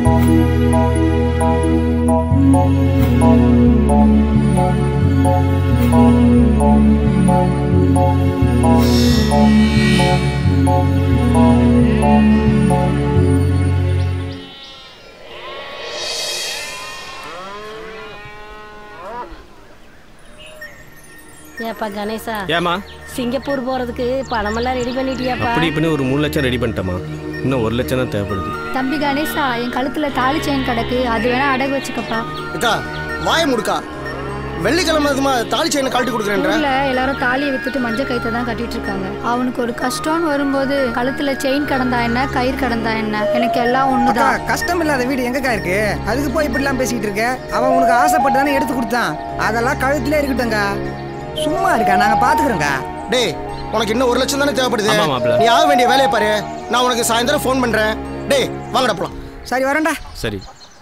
ஏப்பா கணேசா ஏமா சிங்கப்பூர் போறதுக்கு பணமெல்லாம் ரெடி பண்ணிட்டியாப்பா அப்படி இப்படின்னு ஒரு மூணு லட்சம் ரெடி பண்ணிட்டேமா இன்னும் ஒரு லட்சம் தான் தேவைப்படுது தம்பி கணேசா என் கழுத்துல தாலி செயின் கிடக்கு அது வேணா அடகு வச்சுக்கப்பா அக்கா வாய முடுக்கா வெள்ளிக்கிழமை அதுமா தாலி செயினை கழட்டி கொடுக்குறேன்ற ஊர்ல எல்லாரும் தாலியை வித்துட்டு மஞ்சள் கயித்தை தான் கட்டிட்டு இருக்காங்க அவனுக்கு ஒரு கஷ்டம்னு வரும்போது கழுத்துல செயின் கடந்தா என்ன கயிறு கடந்தா என்ன எனக்கு எல்லாம் அக்கா ஒண்ணுதான் கஷ்டம் இல்லாத வீடு எங்கக்கா இருக்கு அதுக்கு போய் இப்படிலாம் பேசிக்கிட்டு இருக்க அவன் உனக்கு ஆசைப்பட்டு தானே எடுத்து கொடுத்தான் அதெல்லாம் கழுத்துல இருக்கட்டும்ங்க சும்மா இருக்கா நாங்க பாத்துக்கிறோங்க டேய் உனக்கு இன்னும் ஒரு லட்சம் தானே தேவைப்படுது ஆமா, மாப்ள. நீ ஆக வேண்டிய வேலையை பாரு நான் உனக்கு சாயந்தரம் ஃபோன் பண்றேன் டேய் வாங்கடா போலாம் சரி வரேன்டா சரி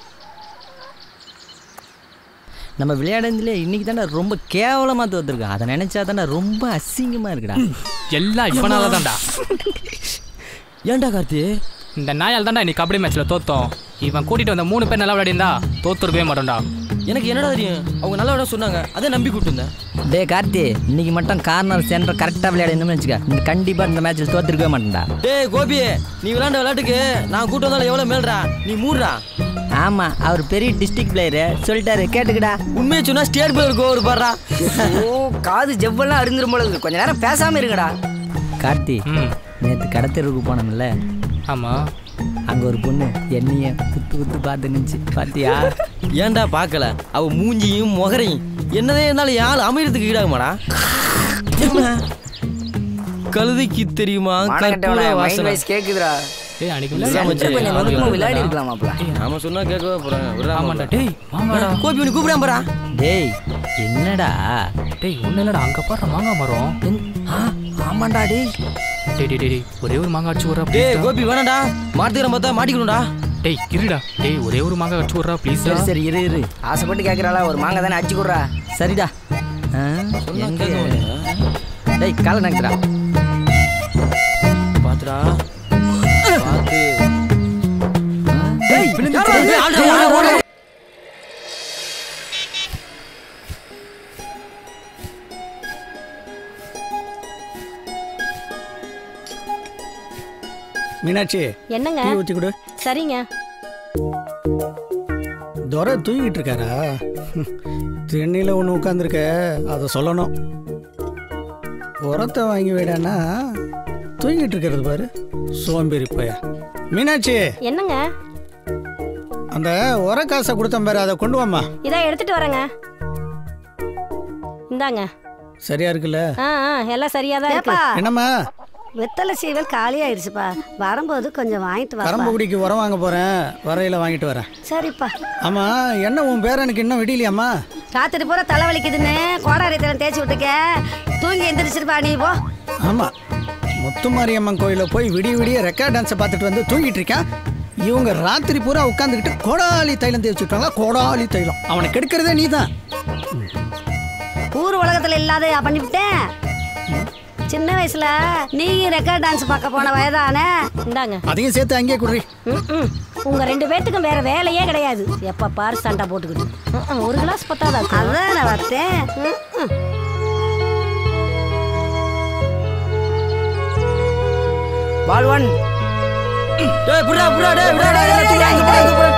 நம்ம விளையாடுறதுல இன்னைக்கு தானே ரொம்ப கேவலமா தோத்துருக்கோம் அதை நினைச்சா தானே ரொம்ப அசிங்கமா இருக்குடா எல்லாம் இவனால தான்டா ஏன்டா கார்த்தி இந்த நாயால் தான்டா இன்னைக்கு கபடி மேட்ச்ல தோத்தோம் இவன் கூட்டிட்டு வந்த மூணு பேர் நல்லா விளையாடிருந்தா தோத்துருக்கவே மாட்டோம்டா எனக்கு என்னடா தெரியும் அவங்க நல்ல விட சொன்னாங்க அதை நம்பி கூப்பிட்டு டே கார்த்தி இன்னைக்கு மட்டும் கார்னர் சென்டர் கரெக்டாக விளையாடணும்னு வச்சுக்க இந்த கண்டிப்பா இந்த மேட்ச்சில் தோத்துருக்கவே மாட்டேன்டா டேய் கோபி நீ விளையாண்ட விளையாட்டுக்கு நான் கூட்டம் வந்தாலும் எவ்வளோ மேல்றா நீ மூடுறா ஆமா அவர் பெரிய டிஸ்ட்ரிக்ட் பிளேயரு சொல்லிட்டாரு கேட்டுக்கடா உண்மையை சொன்னா ஸ்டேட் பிளேயருக்கு ஒரு பாடுறா ஓ காது ஜவ்வெல்லாம் அருந்துரும் போல இருக்கு கொஞ்ச நேரம் பேசாம இருங்கடா கார்த்தி ம் நேற்று கடத்தெருவுக்கு போனோம்ல ஆமா அங்க ஒரு பொண்ணு என்னைய குத்து குத்து பார்த்து நின்னுச்சு பாத்தியா ஏன்டா பார்க்கல அவ மூஞ்சியும் முகரையும் என்னதே இருந்தாலும் யாழ் அமையறதுக்கு ஈடாகுமாடா கழுதைக்கு தெரியுமா மானகட்டவன கற்பூர மைண்ட் வாசனை வைஸ் கேக்குதுடா டேய் அன்னைக்கு இல்லாம விளையாடி சரி, கொஞ்சம் ஆமா, நொதுக்கமா ஆமா. விளையாடி இருக்கலாமாப்ல நாம சொன்னா கேட்கவே போறேன் விடுறா ஆமாண்டா டேய் வாங்கடா கோபி உனக்கு கூப்பிடாம போறா டேய் என்னடா டேய் ஒண்ணு இல்லடா அங்க பாரு மாங்காய் மரம் ஆ, ஆமாண்டா டேய் டேய் டேய் டேய், டேய் ஒரே ஒரு மாங்காய் அடிச்சு விட்றா டேய் ப்ளீஸ் கோபி வேணாம்டா மாட்டுக்கிற பார்த்தா மாட்டிக்கணும்டா டேய் இருடா டேய் ஒரே ஒரு மாங்காய் அடிச்சு விட்றா ப்ளீஸ் சரி சரி இரு இரு ஆசைப்பட்டு கேக்குறாளா ஒரு மாங்காய் தானே அடிச்சு கொடுறா சரிடா ஆ, எங்க? டேய் காலை நகத்துடா பாத்துடா பாத்து டேய் டேய், ஆள்டா, ஆள்டா, ஓடு. மீனாட்சி என்னங்க டீ ஊற்றி கொடு சரிங்க துரை தூங்கிட்டு இருக்காரா தென்னையில் ஒன்று உட்காந்துருக்க அதை சொல்லணும் உரத்தை வாங்கி விடானா தூங்கிட்டு இருக்கிறது பாரு சோம்பேறி போய மீனாட்சி என்னங்க அந்த உர காசை கொடுத்தேன் பாரு அதை கொண்டு வாம்மா இதா எடுத்துட்டு வரேங்க இந்தாங்க சரியா இருக்குல்ல ஆ ஆ எல்லாம் சரியா தான் இருக்கு என்னம்மா வெத்தலை சீவல் காலி ஆயிடுச்சுப்பா வரும்போது கொஞ்சம் வாங்கிட்டு வா கரம்புக்குடிக்கு உரம் வாங்க போகிறேன் வரையில் வாங்கிட்டு வரேன் சரிப்பா ஆமாம் என்ன உன் பேரனுக்கு இன்னும் விடியலையாம்மா ராத்திரி பூரா தலைவலிக்குதுன்னு கோடாரி தலை தேய்ச்சி விட்டுக்க தூங்கி எந்திரிச்சிருப்பா நீ போ ஆமாம் முத்துமாரியம்மன் கோயிலில் போய் விடிய விடிய ரெக்கார்ட் டான்ஸை பார்த்துட்டு வந்து தூங்கிட்டு இருக்கான் இவங்க ராத்திரி பூரா உட்காந்துக்கிட்டு கோடாலி தைலம் தேய்ச்சி விட்டாங்களா கோடாலி தைலம் அவனை கெடுக்கிறதே நீ தான் ஊர் உலகத்துல இல்லாத பண்ணிவிட்டேன் சின்ன வயசுல நீ ரெக்கார்ட் டான்ஸ் பார்க்க போன வயதானே இந்தாங்க அதையும் சேர்த்து அங்கேயே குடுறி ம்ம். உங்க ரெண்டு பேர்த்துக்கும் வேற வேலையே கிடையாது எப்ப பாரு சண்டை போட்டுக்கிட்டு ம்ம். ஒரு கிளாஸ் பத்தாதா அதான் நான் பார்த்தேன் ம்ம். பால் ஒன் டேய் புடா புடா டேய் புடா டேய் எல்லாம் தூக்குடா, இங்க போடா, இங்க போடா.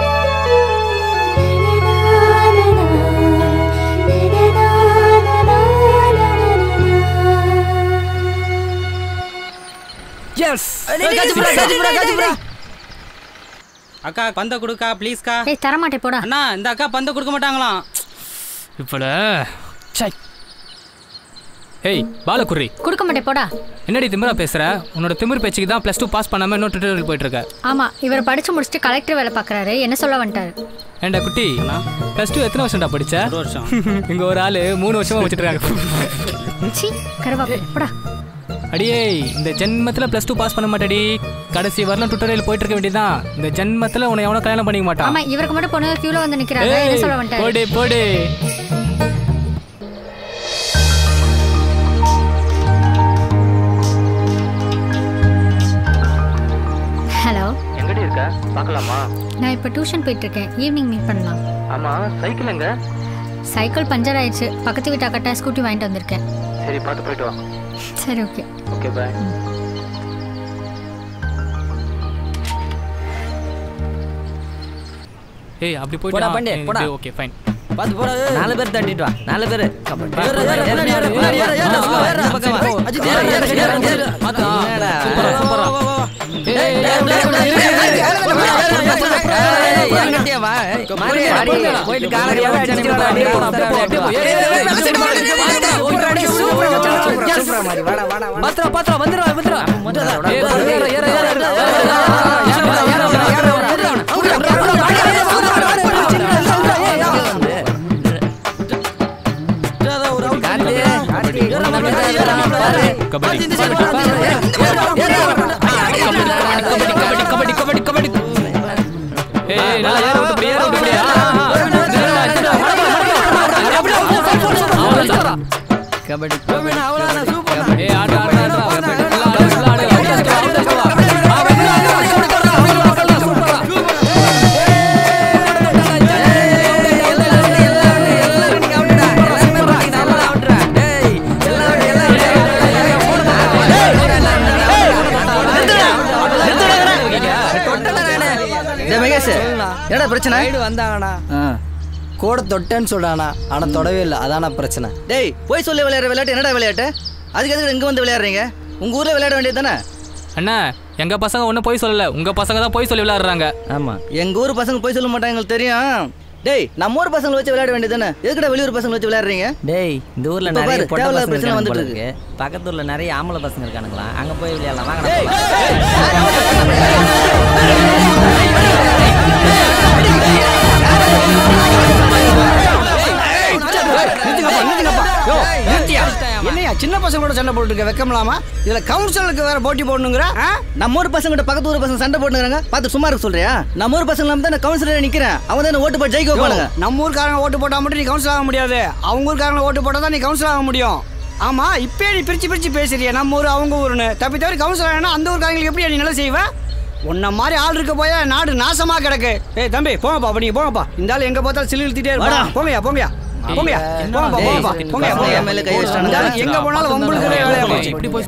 எஸ் டேய், காய்ச்சி புடா, காய்ச்சி புடா, காய்ச்சி புடா. அக்கா பந்த கொடுக்கா ப்ளீஸ்க்கா ஏய் தரமாட்டே போடா அண்ணா இந்த அக்கா பந்த கொடுக்க மாட்டாங்களாம் இப்பல சை ஏய் பாலகுர்ரி கொடுக்க மாட்டே போடா என்னடி திமிரா பேசுற உன்னோட திமிர் பேச்சுக்கு தான் ப்ளஸ் டூ பாஸ் பண்ணாம இன்னும் ட்விட்டரில் போயிட்டு இருக்க ஆமா இவர் படிச்சு முடிச்சுட்டு கலெக்டர் வேலை பார்க்கறாரு என்ன சொல்ல வந்துட்டாரு ஏண்டா குட்டி ப்ளஸ் டூ எத்தனை வருஷம்டா படிச்ச ஒரு வருஷம் இங்க ஒரு ஆளு மூணு வருஷமா வச்சுட்டு இருக்காங்க சீ கருவாப்பு போடா அடியே இந்த ஜென்மத்துல ப்ளஸ் டூ பாஸ் பண்ண மாட்டேடி கடைசி வரலாம் டுட்டோரியல் போயிட்டு இருக்க வேண்டியதான் இந்த ஜென்மத்துல உன்னை எவனோ கல்யாணம் பண்ணிக்க மாட்டான் ஆமா இவருக்கு மட்டும் பொண்ணு கியூல வந்து நிக்கிறாங்க என்ன சொல்ல ஏய், வந்துட்டாரு போடு போடு ஹலோ எங்கடி இருக்க பார்க்கலாமா நான் இப்போ டியூஷன் போயிட்டு இருக்கேன் ஈவினிங் மீட் பண்ணலாம் ஆமா சைக்கிள் எங்க சைக்கிள் பஞ்சர் ஆயிடுச்சு பக்கத்து வீட்டு அக்கட்டா ஸ்கூட்டி வாங்கிட்டு வந்திருக்கேன் சரி பார்த்து போயிட்டு வா சரி ஓகே ஓகே பாய் ஏய் அப்படி போடா, போயிட்டு பண்டி, போடா. ஓகே ஃபைன் பார்த்து போடா நாலு பேர் தட்டிட்டு வா நாலு பேர் போயிட்டு பத்திரம் பத்திரம் வந்துடும் வந்துடும் கபடி கபடி கபடி கபடி கபடி ஏய் நல்லா ஏற விட்டு இப்படி ஏற விட்டு இப்படி ஆ, ஆ, ஆ. இதுடா, இதுடா, மடக்கு, மடக்கு. அப்படியே, அப்படியே, அப்படியே. கபடி ஏய் ஆடு ஆடு ஆடு ஆடு ஆடு டேய் மகேஷ் என்னடா பிரச்சனை வந்தாங்கண்ணா ஆ. கூட தொட்டேன்னு சொல்றானா ஆனா தொடவே இல்லை அதான பிரச்சனை டேய் போய் சொல்லி விளையாடுற விளையாட்டு என்னடா விளையாட்டு அதுக்கு எதுக்கு இங்க வந்து விளையாடுறீங்க உங்க ஊர்ல விளையாட வேண்டியது தானே அண்ணா எங்க பசங்க ஒன்றும் போய் சொல்லல உங்க பசங்க தான் போய் சொல்லி விளையாடுறாங்க ஆமா எங்க ஊர் பசங்க போய் சொல்ல மாட்டாங்க எங்களுக்கு தெரியும் டேய் நம்ம ஊர் பசங்களை வச்சு விளையாட வேண்டியது தானே எதுக்குடா வெளியூர் பசங்களை வச்சு விளையாடுறீங்க டேய் இந்த ஊர்ல இப்ப நிறைய பாரு, பொட்டை தேவையில்லாத பசங்க பிரச்சனை இருக்கானுங்க வந்துட்டு போல இருக்கு. இருக்கு பக்கத்து ஊர்ல நிறைய ஆம்பளை பசங்க இருக்கானுங்களா அங்க போய் விளையாடலாம் வாங்க என்னையா சின்ன பசங்களோட சண்டை போட்டுருக்க வெக்கமலாமா இதுல கவுன்சிலருக்கு வேற போட்டி போடணுங்கிற ஆ? நம்ம ஊர் பசங்க பக்கத்து ஊர் பசங்க சண்டை போட்டுக்கிறாங்க பார்த்து சும்மா இருக்க சொல்றியா நம்ம ஊர் பசங்க தான் நான் கவுன்சிலர் நிக்கிறேன் அவங்க தான் ஓட்டு போட்டு ஜெயிக்க வைப்பானுங்க நம்ம ஊர்க்காரங்க ஓட்டு போட்டா மட்டும் நீ கவுன்சில் ஆக முடியாது அவங்க ஊர்க்காரங்க ஓட்டு போட்டா தான் நீ கவுன்சில் ஆக முடியும் ஆமா இப்பயே நீ பிரிச்சு பிரிச்சு பேசுறிய நம்ம ஊர் அவங்க ஊர்னு தப்பி தவிர கவுன்சில் ஆகணும் அந்த ஊர்க்காரங்களுக்கு எப்படி நீ நல்லா செய்வ உன்ன மாதிரி ஆள் இருக்க போய் நாடு நாசமா கிடக்கு ஏய் தம்பி போங்கப்பா அப்ப நீங்க போங்கப்பா இந்த ஆள் எங்க பார்த்தாலும் சிலு இழுத்திட்டே இருப்பா வாடா. போங்கயா போங்கயா போங்கயா போங்கப்பா டேய், போங்கப்பா போங்கயா பசங்க போங்கயா என் மேல கை வச்சிட்டானுங்க. இந்த ஆள் எங்க போனாலும் வம்புளுக்கு வேலையா போச்சு இப்படி போய்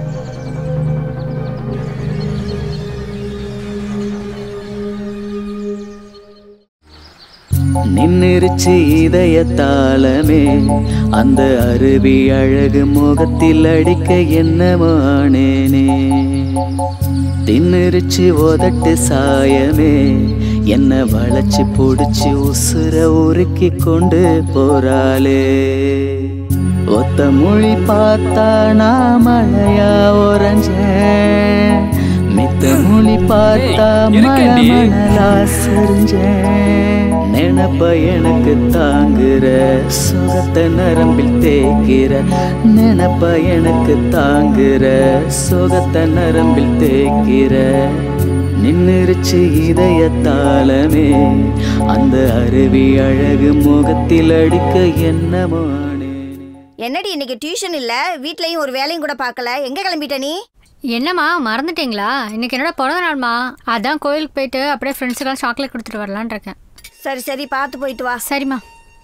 நின்னுருச்சு இதய தாளமே அந்த அருவி அழகு முகத்தில் அடிக்க என்னமானேனே தின்னுருச்சு உதட்டு சாயமே என்ன வளைச்சு புடிச்சு உசுர உருக்கி கொண்டு போறாளே ஒத்த மொழி பார்த்தா நான் மழையா உறைஞ்சேன் மித்த மொழி பார்த்தா மழை மணலா செறிஞ்சேன் நினப்ப எனக்கு தாங்குற சுகத்தை நரம்பில் தேய்க்கிற நினப்ப எனக்கு தாங்குற சுகத்தை நரம்பில் தேய்க்கிற நின்னுருச்சு இதய தாளமே அந்த அருவி அழகு முகத்தில் அடிக்க என்னமோ என்னடி இன்னைக்கு டியூஷன் இல்ல வீட்லயும் ஒரு வேலையும் கூட பார்க்கல எங்க கிளம்பிட்ட நீ என்னம்மா மறந்துட்டீங்களா இன்னைக்கு என்னோட பிறந்த நாள்மா அதான் கோயிலுக்கு போயிட்டு அப்படியே ஃப்ரெண்ட்ஸுக்கெல்லாம் சாக்லேட் கொடுத்துட்டு வரலான்னு இருக்கேன் சரி சரி பார்த்து போயிட்டு வா சரிம்மா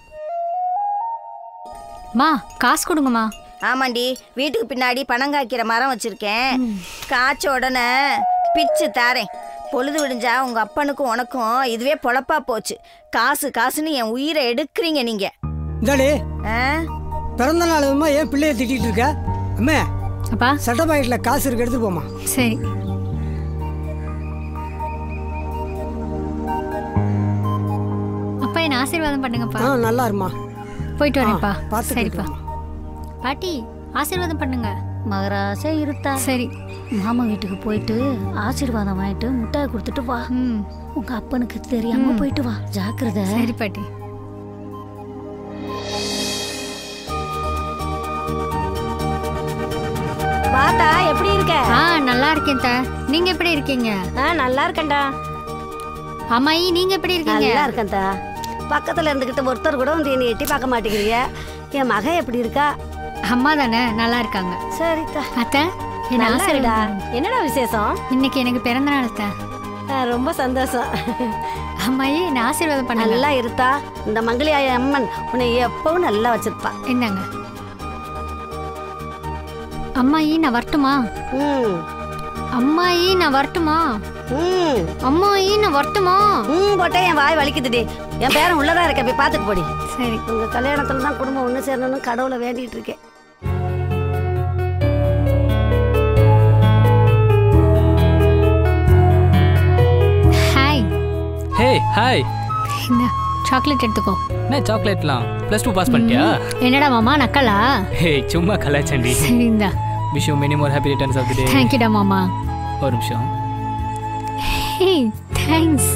மா காசு கொடுங்கம்மா ஆமாண்டி வீட்டுக்கு பின்னாடி பணம் காய்க்கிற மரம் வச்சிருக்கேன் காய்ச்ச உடனே பிச்சு தாரேன் பொழுது விடிஞ்சா உங்க அப்பனுக்கும் உனக்கும் இதுவே பொழப்பா போச்சு காசு காசுன்னு என் உயிரை எடுக்கிறீங்க நீங்க இந்தாடி ஆ? பிறந்த நாள் அதுமா ஏன் பிள்ளைய திட்டிட்டு இருக்க அம்மே அப்பா சட்ட பாக்கெட்ல காசு இருக்கு எடுத்து போமா சரி அப்பா என்ன ஆசீர்வாதம் பண்ணுங்கப்பா ஆ நல்லா இருமா போயிட்டு வரேன்ப்பா ஆ, பார்த்து சரிப்பா பாட்டி ஆசீர்வாதம் பண்ணுங்க மகராசே இருத்தா சரி மாமா வீட்டுக்கு போயிட்டு ஆசீர்வாதம் வாங்கிட்டு முட்டாய் கொடுத்துட்டு வா உங்க அப்பனுக்கு தெரியாம ம். போயிட்டு வா ஜாக்கிரதை சரி பாட்டி வாத்தா எப்படி இருக்க ஆ நல்லா இருக்கேன் தா நீங்க எப்படி இருக்கீங்க ஆ நல்லா இருக்கேன்டா அம்மாயி நீங்க எப்படி இருக்கீங்க நல்லா இருக்கேன்டா பக்கத்துல இருந்துகிட்டு ஒருத்தர் கூட வந்து என்னை எட்டி பார்க்க மாட்டேங்கிறீங்க என் மக எப்படி இருக்கா அம்மா தானே நல்லா இருக்காங்க சரிதா அத்தை என்ன நல்லா இருடா. ஆசீர்வாதம் என்னடா விசேஷம் இன்னைக்கு எனக்கு பிறந்த நாள் அத்தை ஆ, ரொம்ப சந்தோஷம் அம்மாயி நான் ஆசீர்வாதம் பண்ணல நல்லா இருத்தா இந்த மங்களியாய அம்மன் உன்னை எப்பவும் நல்லா வச்சிருப்பா என்னங்க அம்மாயி நான் வரட்டுமா ம் அம்மாயி நான் வரட்டுமா ம் அம்மாயி நான் வரட்டுமா ம் போட்டே என் வாய் வலிக்குதுடி என் பேரன் உள்ளதா இருக்க போய் பார்த்துட்டு போடி சரி உங்க கல்யாணத்துல தான் குடும்பம் ஒன்று சேரணும்னு கடவுளை வேண்டிட்டு இருக்கேன் ஹாய் ஹே ஹாய் இந்த சாக்லேட் எடுத்துக்கோ என்ன சாக்லேட்லாம் ப்ளஸ் டூ பாஸ் பண்ணிட்டியா என்னடா மாமா நக்கலா ஹே சும்மா கலாச்சண்டி சரி இந்தா wish you many more happy returns of the day தேங்க்யூடா மாமா ஒரு நிமிஷம் ஹே தேங்க்ஸ்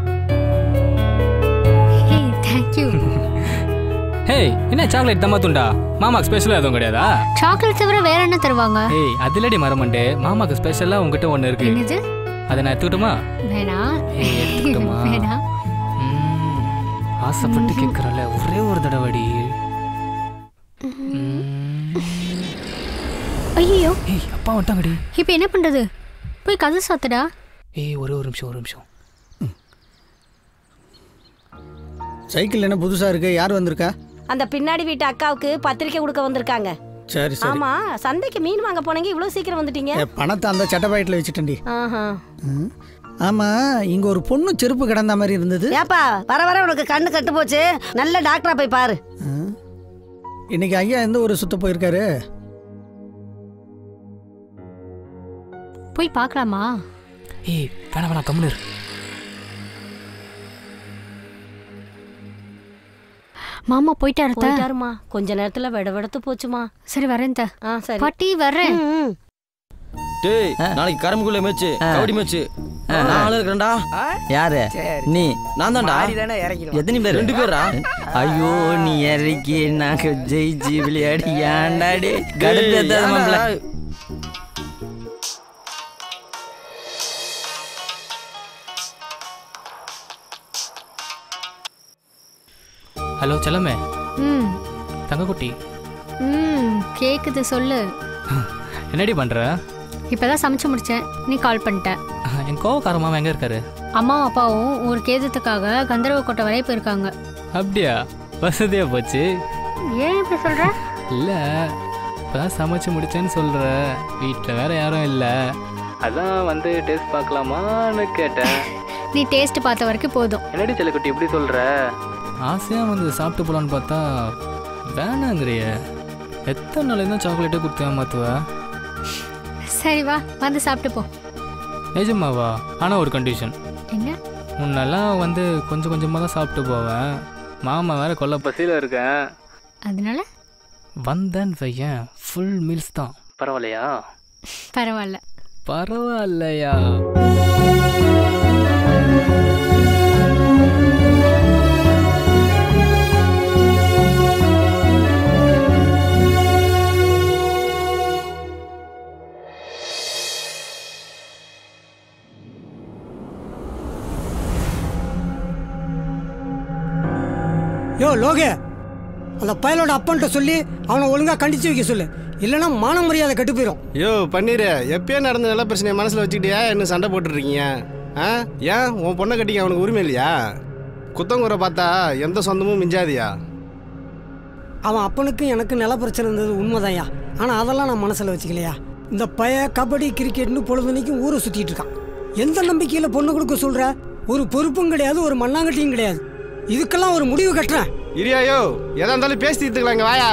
ஹே தேங்க்யூ ஹே என்ன சாக்லேட் தம்மா துண்டா மாமாக்கு ஸ்பெஷலாக எதுவும் கிடையாதா சாக்லேட் தவிர வேற என்ன தருவாங்க ஏய் அதுலடி மரமண்டே மாமாக்கு ஸ்பெஷலாக உங்ககிட்ட ஒன்று இருக்கு என்னது அதை நான் எடுத்துக்கிட்டுமா வேணாம் ஏய் எடுத்துக்கிட்டுமா வேணாம் ஆசைப்பட்டு கேட்குறல ஒரே ஒரு தடவடி ஐயோ ஏய் அப்பா வந்துட்டாங்கடி இப்போ என்ன பண்றது போய் கதை சாத்துடா ஏய் ஒரே ஒரு நிமிஷம் ஒரு நிமிஷம் சைக்கிள் என்ன புதுசா இருக்கு யார் வந்திருக்கா அந்த பின்னாடி வீட்டு அக்காவுக்கு பத்திரிக்கை கொடுக்க வந்திருக்காங்க சரி சரி ஆமா சந்தைக்கு மீன் வாங்க போனீங்க இவ்வளவு சீக்கிரம் வந்துட்டீங்க ஏ, பணத்தை அந்த சட்டை பாக்கெட்ல வச்சுட்டேன்டி ஆஹா ம். ஆமா இங்க ஒரு பொண்ணு செருப்பு கிடந்த மாதிரி இருந்தது ஏப்பா வர வர உனக்கு கண்ணு கட்டு போச்சு நல்ல டாக்டரா போய் பாரு ம். இன்னைக்கு ஐயா எந்த ஒரு சுத்த போயிருக்காரு போய் பார்க்கலாமா ஏய் வேணாம் வேணாம் கம்முனு இரு. மாமா போயிட்டாரு அத்தை. போயிட்டாருமா கொஞ்ச நேரத்துல விட விடத்து போச்சுமா சரி வரேன் அத்தை. ஆ சரி பாட்டி வர்றேன் டேய் நாளைக்கு கரும்புக்குள்ள மேட்ச் கபடி மேட்ச் நான் ஆளு இருக்கிறேன்டா யாரு நீ நான் தான்டா எத்தனை பேர் ரெண்டு பேரா ஐயோ நீ இறக்கி நாங்க ஜெயிச்சு விளையாடி ஏன்டாடி கடுப்பு ஏத்தாத மாப்பிள்ள ஹலோ செல்லமே ம் தங்கக்குட்டி ம் கேக்குது சொல்லு என்னடி பண்ற இப்பதான் சமைச்சு முடிச்சேன் நீ கால் பண்ணிட்ட என் கோவக்கார மாமா எங்க இருக்காரு அம்மாவும் அப்பாவும் ஒரு கேதத்துக்காக கந்தர்வ கோட்டை வரை போயிருக்காங்க அப்படியா வசதியா போச்சு ஏன் இப்படி சொல்ற இல்ல இப்பதான் சமைச்சு முடிச்சேன்னு சொல்ற வீட்டில் வேற யாரும் இல்ல அதான் வந்து டேஸ்ட் பார்க்கலாமான்னு கேட்டேன் நீ டேஸ்ட் பார்த்த வரைக்கும் போதும் என்னடி செல்லக்குட்டி இப்படி சொல்ற ஆசையா வந்து சாப்பிட்டு போலான்னு பார்த்தா வேணாங்கிறிய எத்தனை நாளைக்கு தான் சாக்லேட்டே கொடுத்து ஏமாத்துவ சரி வா வந்து சாப்பிட்டு போ நிஜமாவா ஆனால் ஒரு கண்டிஷன் என்ன முன்னெல்லாம் வந்து கொஞ்சம் கொஞ்சமாக தான் சாப்பிட்டு போவேன் மாமா வேற கொல்ல பசியில் இருக்கேன் அதனால வந்தேன்னு வையன் ஃபுல் மீல்ஸ் தான் பரவாயில்லையா பரவாயில்ல பரவாயில்லையா யோ லோகே அந்த பயலோட அப்பன்ட்ட சொல்லி அவனை ஒழுங்கா கண்டிச்சு வைக்க சொல்லு இல்லைன்னா மான மரியாதை கெட்டு போயிடும் யோ பன்னீர் எப்பயே நடந்த நல்ல பிரச்சனையை மனசில் வச்சுக்கிட்டியா என்ன சண்டை போட்டுருக்கீங்க ஆ ஏன் உன் பொண்ணை கட்டிக்க அவனுக்கு உரிமை இல்லையா குத்தங்குறை பார்த்தா எந்த சொந்தமும் மிஞ்சாதியா அவன் அப்பனுக்கும் எனக்கு நில பிரச்சனை இருந்தது உண்மைதான்யா ஆனால் அதெல்லாம் நான் மனசில் வச்சுக்கலையா இந்த பய கபடி கிரிக்கெட்னு பொழுதுனைக்கும் ஊரை சுற்றிட்டு இருக்கான் எந்த நம்பிக்கையில் பொண்ணு கொடுக்க சொல்ற ஒரு பொறுப்பும் கிடையாது ஒரு மண்ணாங்கட்டியும் கிடையாது இதுக்கெல்லாம் ஒரு முடிவு கட்டுறேன் இரியாயோ எதா இருந்தாலும் பேசி தீர்த்துக்கலாம் இங்க வாயா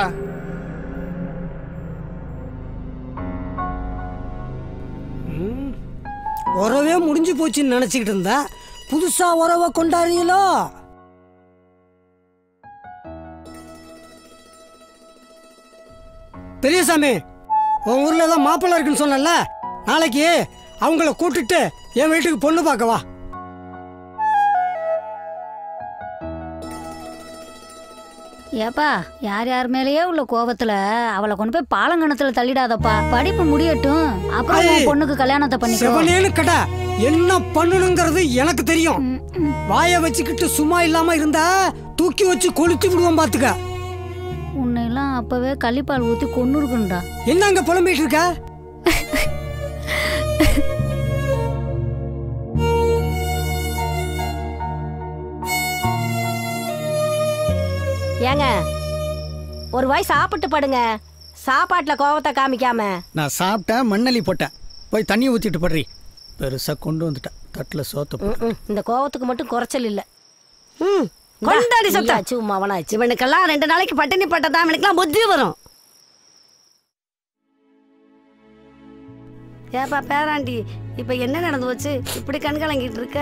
ம். உறவே முடிஞ்சு போச்சுன்னு நினச்சிக்கிட்டு இருந்தா புதுசா உறவை கொண்டாடுறீங்களோ பெரியசாமி உன் ஊர்ல ஏதோ மாப்பிள்ளை இருக்குன்னு சொன்னல நாளைக்கு அவங்கள கூட்டிட்டு என் வீட்டுக்கு பொண்ணு பார்க்க வா ஏப்பா யார் யார் மேலேயே உள்ள கோபத்துல அவளை கொண்டு போய் பாலங்கணத்துல தள்ளிடாதப்பா படிப்பு முடியட்டும் அப்புறம் உன் ஐய், பொண்ணுக்கு கல்யாணத்தை பண்ணிக்கோ செவனேன்னு கடை என்ன பண்ணணுங்கிறது எனக்கு தெரியும் வாயை வச்சுக்கிட்டு சும்மா இல்லாம இருந்தா தூக்கி வச்சு கொளுத்தி விடுவோம் பாத்துக்க உன்னை எல்லாம் அப்பவே கள்ளிப்பால் ஊத்தி கொண்டு இருக்கணும்டா என்ன அங்க புலம்பிட்டு இருக்க ஏங்க ஒரு வாய் சாப்பிட்டு படுங்க சாப்பாட்டுல கோவத்தை காமிக்காம நான் சாப்பிட்டேன் மண்ணலி போட்டேன் போய் தண்ணி ஊற்றிட்டு படுறி பெருசாக கொண்டு வந்துட்டேன் தட்டில் சோத்த போட்டு. ம்ம். இந்த கோவத்துக்கு மட்டும் குறைச்சல் இல்ல ம் கொண்டாடி நீ சத்தா ஆச்சு, உம்மா அவனாச்சு இவனுக்கெல்லாம் ரெண்டு நாளைக்கு பட்டினி பட்டதா இவனுக்கெல்லாம் புத்தி வரும் ஏப்பா பேராண்டி இப்ப என்ன நடந்து போச்சு இப்படி கண் கலங்கிட்டு இருக்க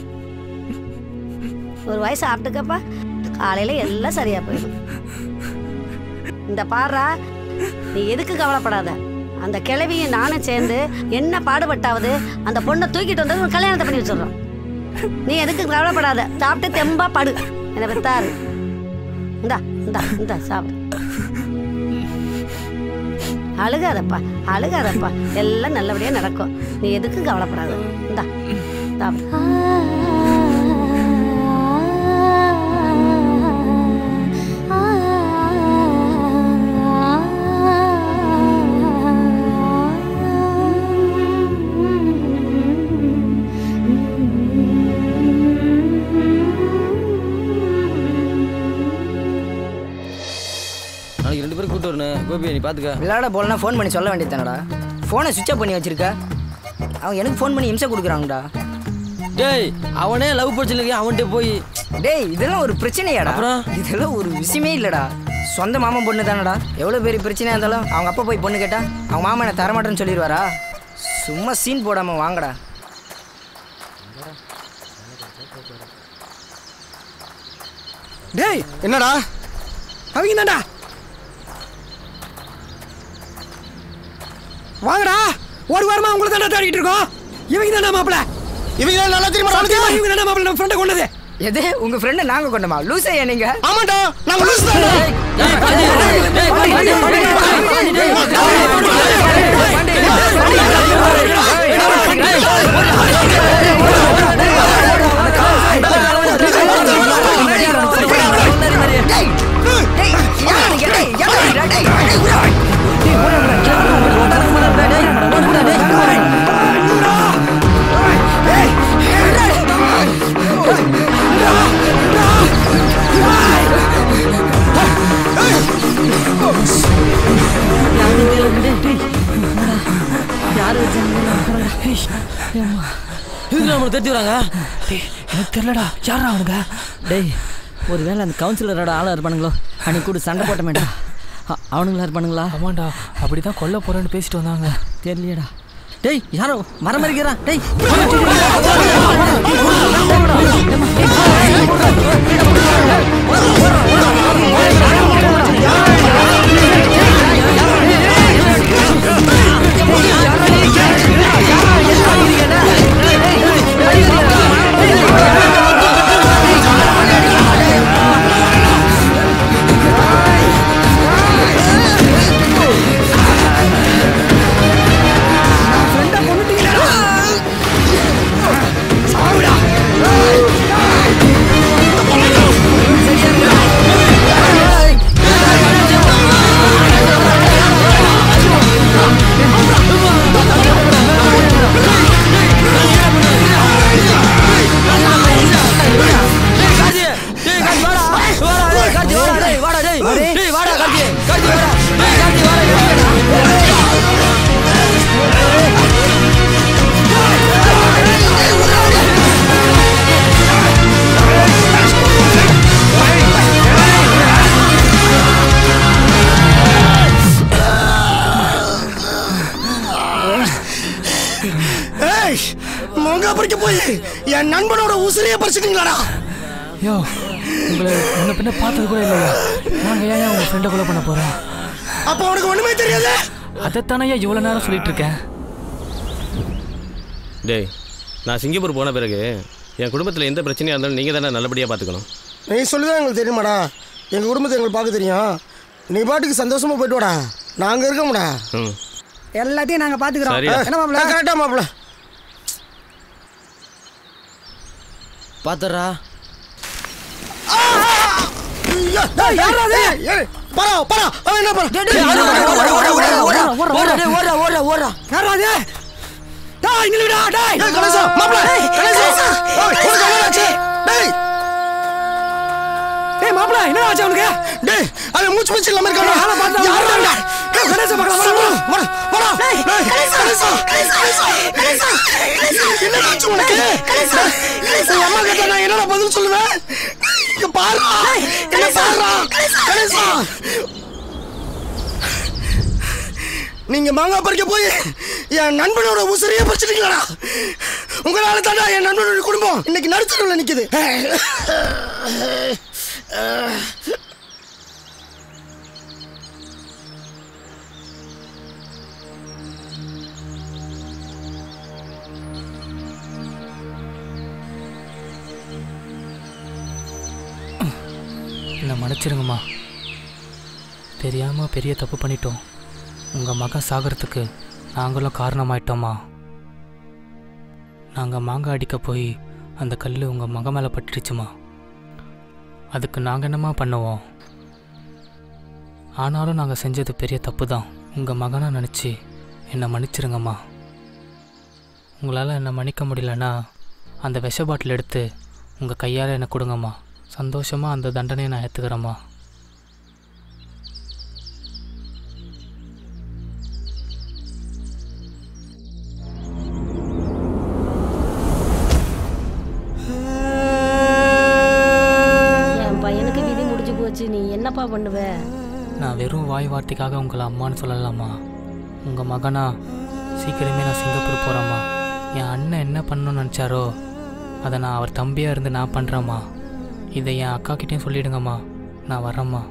ஒரு வயசு சாப்பிட்டுக்கப்பா காலையில எல்லாம் சரியா போயிடும் இந்த பாடுறா நீ எதுக்கு கவலைப்படாத அந்த கிழவியும் நானும் சேர்ந்து என்ன பாடுபட்டாவது அந்த பொண்ணை தூக்கிட்டு வந்து ஒரு கல்யாணத்தை பண்ணி வச்சிடுறோம் நீ எதுக்கு கவலைப்படாத சாப்பிட்டு தெம்பா படு என்ன பெத்தாரு இந்தா இந்தா இந்தா சாப்பிடு அழுகாதப்பா அழுகாதப்பா எல்லாம் நல்லபடியா நடக்கும் நீ எதுக்கும் கவலைப்படாத இந்தா சாப்பிடு நாளைக்கு ரெண்டு பேரும் கூட்டு வரணும் கோபி நீ பாத்துக்க விளையாட போலனா ஃபோன் பண்ணி சொல்ல வேண்டியதானடா ஃபோனை சுவிட்ச் ஆஃப் பண்ணி வச்சிருக்க அவன் எனக்கு ஃபோன் பண்ணி இம்சை கொடுக்குறாங்கடா டேய் அவனே லவ் பிரச்சனைக்கு அவன்கிட்ட போய் டேய் இதெல்லாம் ஒரு பிரச்சனையாடா அப்புறம்? இதெல்லாம் ஒரு விஷயமே இல்லடா சொந்த மாமன் பொண்ணு தானடா எவ்வளோ பெரிய பிரச்சனையா இருந்தாலும் அவங்க அப்பா போய் பொண்ணு கேட்டா அவங்க மாமா என்ன தரமாட்டேன்னு சொல்லிடுவாரா சும்மா சீன் போடாம வாங்கடா டேய் என்னடா அவங்க தான்டா வாங்கடா ஒரு வாரமா உங்களை தாண்டா தேடிட்டு இருக்கோம் இவங்க தாண்டா மாப்பிள இவங்க தான் நல்லா தெரியுமா சத்தியமா இவங்க தாண்டா மாப்பிள நம்ம ஃப்ரெண்டை கொண்டது எது உங்க ஃப்ரெண்டை நாங்க கொண்டோமா லூசையா நீங்க ஆமாண்டா நாங்க லூஸ் இதுக்கு நம்மளை தட்டி வராங்க எனக்கு தெரியலடா யாரா அவனுங்க டேய் ஒருவேளை அந்த கவுன்சிலரோட ஆளாக இருப்பானுங்களோ அன்னைக்கு கூட சண்டை போட்ட மாட்டா அவனுங்களா இருப்பானுங்களா ஆமாண்டா அப்படிதான் கொல்ல போறேன்னு பேசிட்டு வந்தாங்க தெரியலையடா டேய் யாரோ மரம் மறிக்கிறான் டேய் ஏய் மொங்க பறிக்க போய் என் நண்பனோட உசிரியை பறிச்சிட்டீங்களாடா யோ உங்களை முன்ன பின்ன பார்த்தது கூட இல்லையா நாங்க ஏன் உங்க ஃப்ரெண்டை கொலை பண்ண போறோம் அப்ப உனக்கு ஒண்ணுமே தெரியாது அதைத்தானே இவ்வளவு நேரம் சொல்லிட்டு இருக்கேன் டேய் நான் சிங்கப்பூர் போன பிறகு என் குடும்பத்தில் எந்த பிரச்சனையாக இருந்தாலும் நீங்கள் தானே நல்லபடியாக பார்த்துக்கணும் நீ சொல்லிதான் எங்களுக்கு தெரியுமாடா எங்க குடும்பத்தை எங்களுக்கு பார்க்க தெரியும் நீ பாட்டுக்கு சந்தோஷமா போயிட்டு வாடா நாங்க இருக்கோம்டா ம் எல்லாத்தையும் நாங்க பாத்துக்கிறோம் சரிடா. என்ன மாப்பிள கரெக்டா மாப்பிள பாத்துறா பரா பரா அவன் என்ன பரா ஆச்சு அவனுக்கு டேய் அவன் மூச்சு மூச்சு இல்லாம இருக்கான் ஆளை பார்த்தா யாருடா ஏய், கணேசா பார்க்கலாம், வாடா, வாடா, வாடா, வாடா. டேய், கணேசா, கணேசா, கணேசா, கணேசா, என்னடா ஆச்சு உனக்கு? உங்க அம்மா கேட்டா நான் என்னடா பதில் சொல்லுவேன்? இங்க பாருடா, இங்க பாருடா, கணேசா. நீங்க மாங்காய் பறிக்க போய் என் நண்பனோட உசிரியே பறிச்சிட்டீங்களா உங்களால தாண்டா என் நண்பனோட குடும்பம் இன்னைக்கு நடுத்தருவில் நிக்குது என்னை மன்னிச்சிருங்கம்மா தெரியாமல் பெரிய தப்பு பண்ணிட்டோம் உங்கள் மகன் சாகிறதுக்கு நாங்களும் காரணமாயிட்டோம்மா நாங்கள் மாங்காய் அடிக்க போய் அந்த கல் உங்கள் மகன் மேலே பட்டுடுச்சுமா அதுக்கு நாங்கள் என்னம்மா பண்ணுவோம் ஆனாலும் நாங்கள் செஞ்சது பெரிய தப்பு தான் உங்கள் மகனை நினச்சி என்னை மன்னிச்சிருங்கம்மா உங்களால் என்னை மன்னிக்க முடியலன்னா அந்த விஷ பாட்டில் எடுத்து உங்கள் கையால் என்னை கொடுங்கம்மா சந்தோஷமாக அந்த தண்டனையை நான் ஏற்றுக்கிறேம்மா என் பையனுக்கு விதி முடிஞ்சு போச்சு நீ என்னப்பா பண்ணுவ நான் வெறும் வாய் வார்த்தைக்காக உங்களை அம்மான்னு சொல்லலாமா உங்கள் மகனா சீக்கிரமே நான் சிங்கப்பூர் போகிறேம்மா என் அண்ணன் என்ன பண்ணணும்னு நினச்சாரோ அதை நான் அவர் தம்பியாக இருந்து நான் பண்ணுறேம்மா இதை என் அக்கா கிட்டேயும் சொல்லிடுங்கம்மா நான் வரேம்மா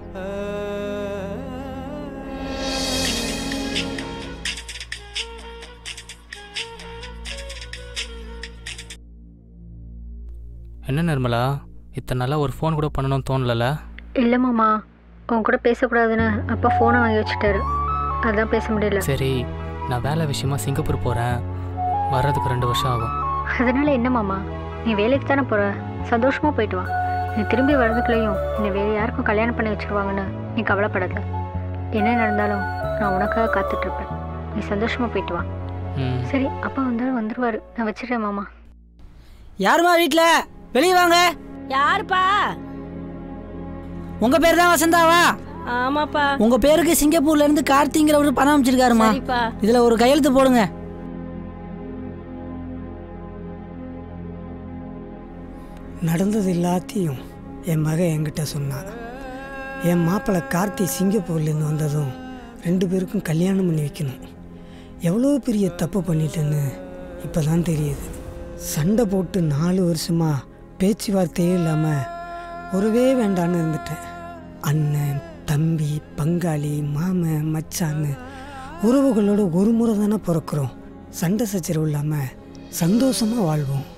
என்ன நிர்மலா இத்தனை நாளாக ஒரு ஃபோன் கூட பண்ணணும்னு தோணலல இல்லை மாமா உன் கூட பேசக்கூடாதுன்னு அப்பா ஃபோனை வாங்கி வச்சுட்டாரு அதான் பேச முடியல சரி நான் வேலை விஷயமா சிங்கப்பூர் போகிறேன் வர்றதுக்கு ரெண்டு வருஷம் ஆகும் அதனால என்ன மாமா நீ வேலைக்கு தானே போற சந்தோஷமா போயிட்டு வா நீ திரும்பி வர்றதுக்குள்ளேயும் என்னை வேற யாருக்கும் கல்யாணம் பண்ணி வச்சிருவாங்கன்னு நீ கவலைப்படாத என்ன நடந்தாலும் நான் உனக்காக காத்துட்டு இருப்பேன் நீ சந்தோஷமா போயிட்டு வா ம் சரி அப்பா வந்தாலும் வந்துருவாரு நான் வச்சிடுறேன் மாமா யாருமா வீட்ல வெளியே வாங்க யாருப்பா உங்க பேர் தான் வசந்தாவா ஆமாப்பா உங்க பேருக்கு சிங்கப்பூர்ல இருந்து கார்த்திங்கிறவரு பணம் அமைச்சிருக்காருமா சரிப்பா இதுல ஒரு கையெழுத்து போடுங்க நடந்தது எல்லாத்தையும் என் மகன் என்கிட்ட சொன்னான் என் மாப்பிள்ளை கார்த்தி சிங்கப்பூர்லேருந்து வந்ததும் ரெண்டு பேருக்கும் கல்யாணம் பண்ணி வைக்கணும் எவ்வளோ பெரிய தப்பு பண்ணிட்டேன்னு இப்போ தான் தெரியுது சண்டை போட்டு நாலு வருஷமாக பேச்சுவார்த்தையே இல்லாமல் உறவே வேண்டான்னு இருந்துட்டேன் அண்ணன் தம்பி பங்காளி மாமன் மச்சான்னு உறவுகளோட ஒரு முறை தானே பிறக்கிறோம் சண்டை சச்சரவு இல்லாமல் சந்தோஷமாக வாழ்வோம்